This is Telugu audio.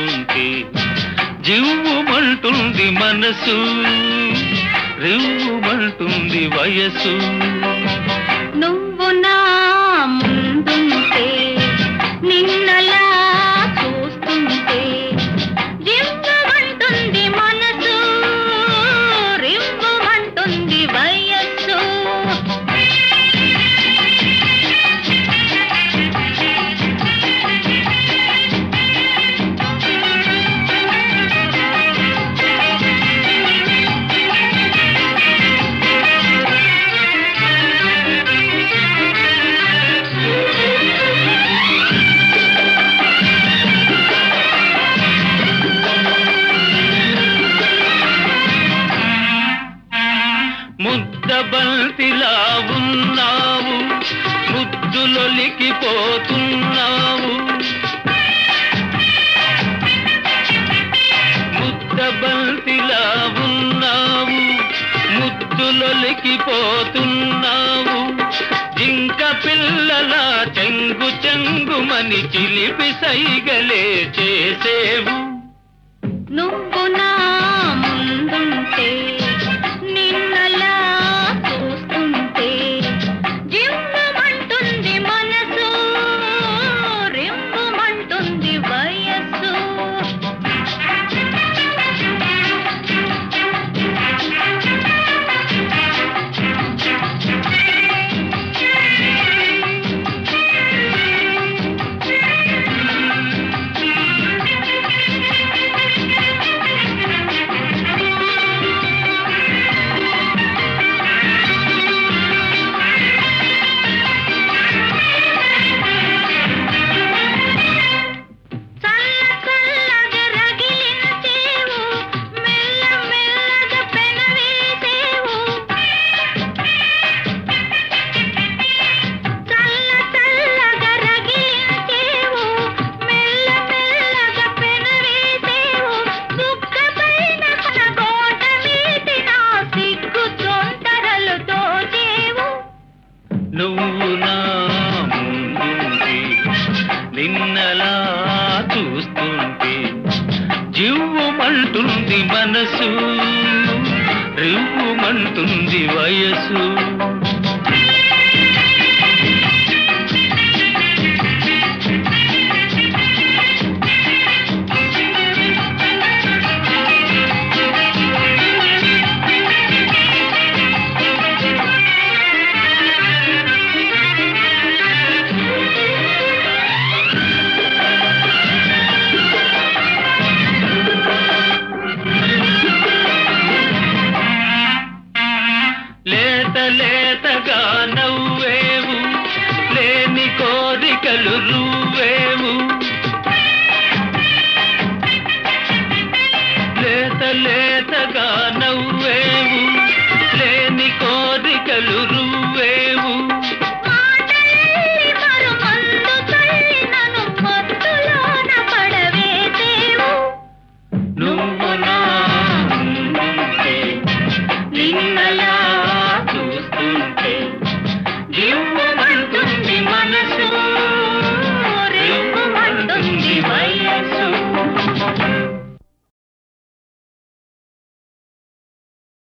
చూస్తుంటే జివ్వుమంటుంది మనసు రివ్వుమంటుంది వయసు నువ్వు నా ముందుంటే నిన్నలా చూస్తుంటే జివ్వమంటుంది మనసు రివ్వమంటుంది వయస్సు ముద్దబంతిలా ఉన్నావు ముద్దులొలికిపోతున్నావు ముద్దబంతిలా ఉన్నావు ముద్దులొలికిపోతున్నావు జింక పిల్లల చెంగు చెంగుమని చిలిపి సైగలే చేసేవు నువ్వు నా ముందుంటే నిన్నలా చూస్తుంటే జివ్వమంటుంది మనసు రివ్వమంటుంది వయస్సు చల్ల చల్లగా రగిలించేవు మెల్ల మెల్లగా పెనవేసేవు చల్ల చల్లగా రగిలించేవు మెల్ల మెల్లగా పెనవేసేవు బుగ్గ పైన మన కోట మీది నా సిగ్గు తొందరలు దోచేవు నువ్వు నా ముందుంటే నిన్నలా చూస్తుంటే జివ్వుమంటుంది మనసు రివ్వుమంటుంది వయసు